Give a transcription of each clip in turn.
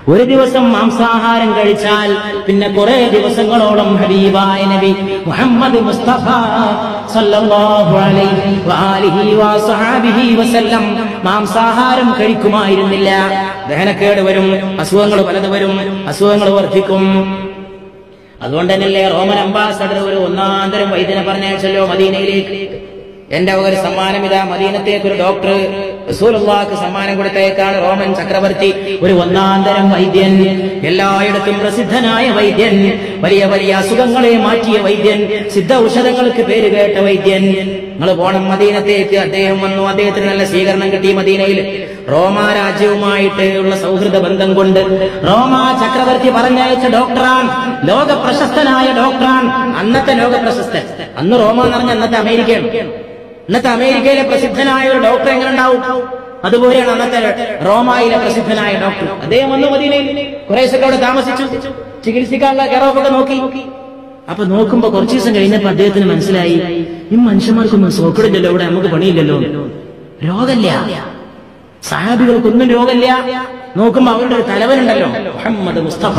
ഒരു ദിവസം മാംസാഹാരം കഴിച്ചാൽ പിന്നെ കുറെ ദിവസങ്ങളോളം ഹബീബായ നബി മുഹമ്മദ് മുസ്തഫ സല്ലല്ലാഹു അലൈഹി വആലിഹി വസഹാബിഹി വസല്ലം മാംസാഹാരം കഴിക്കുമായിരുന്നില്ല ദഹനക്കേട് വരും അസുഖങ്ങൾ പലത് വരും അസുഖങ്ങൾ വർദ്ധിക്കും അതുകൊണ്ട് തന്നെയല്ലേ റോമൻ അംബാസഡർ ഒരു ഒന്നാന്തരം വൈദ്യനെ പറഞ്ഞയച്ചല്ലോ മദീനയിലേക്ക് എന്റെ ഒരു സമ്മാനം ഇതാ മദീനത്തേക്ക് ഒരു ഡോക്ടർ റസൂലുള്ളാഹിക്ക് സമ്മാനം കൊടുത്തേക്കാണ് റോമൻ ചക്രവർത്തി ഒരു ഒന്നാന്തരം വൈദ്യൻ എല്ലായിടത്തും പ്രസിദ്ധനായ വൈദ്യൻ വലിയ വലിയ അസുഖങ്ങളെ മാറ്റിയ വൈദ്യൻ സിദ്ധ ഔഷധങ്ങൾക്ക് പേര് കേട്ട വൈദ്യൻ നിങ്ങൾ പോണം മദീനത്തേക്ക് അദ്ദേഹം വന്നു അദ്ദേഹത്തിന് നല്ല സ്വീകരണം കിട്ടി മദീനയിൽ റോമ രാജ്യവുമായിട്ട് ഉള്ള സൗഹൃദ ബന്ധം കൊണ്ട് റോമ ചക്രവർത്തി പറഞ്ഞയച്ച ഡോക്ടറാണ് ലോക പ്രശസ്തനായ ഡോക്ടറാണ് അന്നത്തെ ലോക പ്രശസ്തൻ അന്ന് റോമ എന്ന് പറഞ്ഞ അന്നത്തെ അമേരിക്കയാണ് ഇന്നത്തെ അമേരിക്കയിലെ പ്രസിദ്ധനായ ഒരു ഡോക്ടർ എങ്ങനെ ഉണ്ടാവും അതുപോലെയാണ് അന്നത്തെ റോമായിലെ പ്രസിദ്ധനായ ഡോക്ടർ അദ്ദേഹം വന്നു മദീനയിൽ കുറേശ്ശൊക്കെ അവിടെ താമസിച്ചു ചികിത്സിക്കാനുള്ള കെറോഫൊക്കെ നോക്കി അപ്പൊ നോക്കുമ്പോ കുറച്ചു ദിവസം കഴിഞ്ഞപ്പോ അദ്ദേഹത്തിന് മനസ്സിലായി ഈ മനുഷ്യന്മാർക്കൊന്നും സോക്കടില്ലല്ലോ ഇവിടെ നമുക്ക് പണിയില്ലല്ലോ രോഗമില്ല സഹാബികൾക്കൊന്നും രോഗമില്ല നോക്കുമ്പോ അവരുടെ ഒരു തലവനുണ്ടല്ലോ മുഹമ്മദ് മുസ്തഫ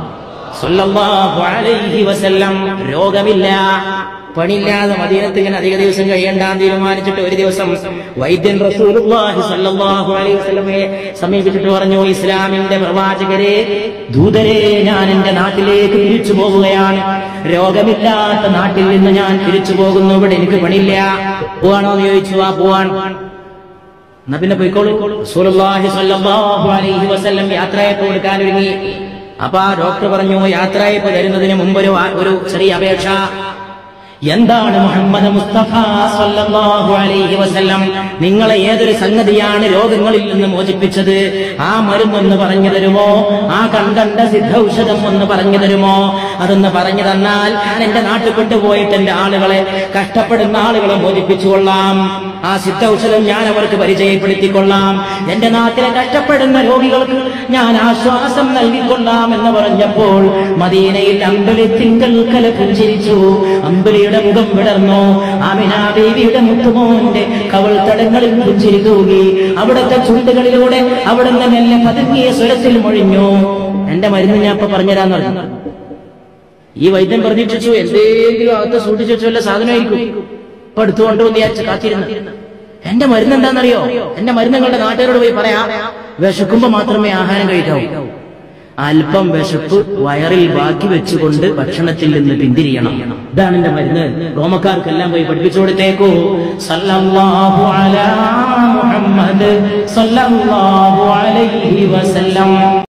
സല്ലല്ലാഹു അലൈഹി വസല്ലം രോഗമില്ല പണിയില്ലാതെ മദീനത്ത് ഇങ്ങനെ അധിക ദിവസം കഴിയണ്ടാൻ തീരുമാനിച്ചിട്ട് ഒരു ദിവസം വൈദ്യൻ റസൂലുള്ളാഹി സല്ലല്ലാഹു അലൈഹി വസല്ലമയെ സമീപിച്ചിട്ട് പറഞ്ഞു ഇസ്ലാമിന്റെ പ്രവാചകരെ ദൂതരെ ഞാൻ എന്റെ നാട്ടിലേക്ക് തിരിച്ചു പോവുകയാണ് രോഗമില്ലാത്ത നാട്ടിൽ നിന്ന് ഞാൻ തിരിച്ചു പോകുന്നു ഇവിടെ എനിക്ക് പണിയില്ല പോവാണോ എന്ന് ചോദിച്ചു ആ പോവാൻ എന്നാ പിന്നെ പോയിക്കോളൂ റസൂലുള്ളാഹി സ്വല്ലല്ലാഹു അലൈഹി വസല്ലം യാത്രയപ്പ് കൊടുക്കാൻ ഒരുങ്ങി അപ്പൊ ആ ഡോക്ടർ പറഞ്ഞു യാത്രയപ്പ് തരുന്നതിന് മുമ്പ് ഒരു ഒരു ചെറിയ അപേക്ഷ എന്താണ് മുഹമ്മദ് മുസ്തഫ സല്ലല്ലാഹു അലൈഹി വസല്ലം നിങ്ങളെ ഏതൊരു സംഗതിയാണ് രോഗങ്ങളിൽ നിന്ന് മോചിപ്പിച്ചത് ആ മരുന്നൊന്ന് പറഞ്ഞു തരുമോ ആ കണ്ടണ്ട സിദ്ധൌഷധം ഒന്ന് പറഞ്ഞു തരുമോ അതൊന്ന് പറഞ്ഞു തന്നാൽ ഞാൻ എന്റെ നാട്ടിൽ കൊണ്ടുപോയിട്ട് എന്റെ ആളുകളെ കഷ്ടപ്പെടുന്ന ആളുകളെ മോചിപ്പിച്ചുകൊള്ളാം ആ സിദ്ധൌഷധം ഞാൻ അവർക്ക് പരിചയപ്പെടുത്തിക്കൊള്ളാം എന്റെ നാട്ടിലെ കഷ്ടപ്പെടുന്ന രോഗികൾക്ക് ഞാൻ ആശ്വാസം നൽകിക്കൊള്ളാം എന്ന് പറഞ്ഞപ്പോൾ മദീനയിൽ അമ്പലി തിങ്കൾ കല പുഞ്ചിരിച്ചു അമ്പലിയുടെ മുഖം വിടർന്നു ആമിന ദേവിയുടെ മുത്തുമോന്റെ കവൾ തടങ്ങളിൽ പുഞ്ചിരി തൂകി അവിടുത്തെ ചുണ്ടുകളിലൂടെ അവിടുന്ന് മെല്ലെ പതുങ്ങിയ സ്വരത്തിൽ മൊഴിഞ്ഞു എന്റെ മരുന്ന് ഞാൻ ഇപ്പൊ പറഞ്ഞുതരാന്ന് പറഞ്ഞു ഈ വൈദ്യൻ പ്രതീക്ഷിച്ചു എന്തെങ്കിലും അകത്ത് സൂക്ഷിച്ചു വെച്ച വല്ല സാധനമായിരിക്കും ഇപ്പൊ എടുത്തുകൊണ്ട് വന്ന് വിചാരിച്ച് കാത്തിരുന്നു എന്റെ മരുന്ന് എന്താണെന്നറിയോ എന്റെ മരുന്ന് നിങ്ങളുടെ നാട്ടുകാരോട് പോയി പറയാം വിശക്കുമ്പോ മാത്രമേ ആഹാരം കഴിക്കാവൂ അല്പം വിശപ്പ് വയറിൽ ബാക്കി വെച്ചുകൊണ്ട് ഭക്ഷണത്തിൽ നിന്ന് പിന്തിരിയണം ഇതാണ് എന്റെ മരുന്ന് റോമക്കാർക്കെല്ലാം പോയി പഠിപ്പിച്ചു കൊടുത്തേക്കൂ സല്ലല്ലാഹു അലാ മുഹമ്മദ് സല്ലല്ലാഹു അലൈഹി വസല്ലം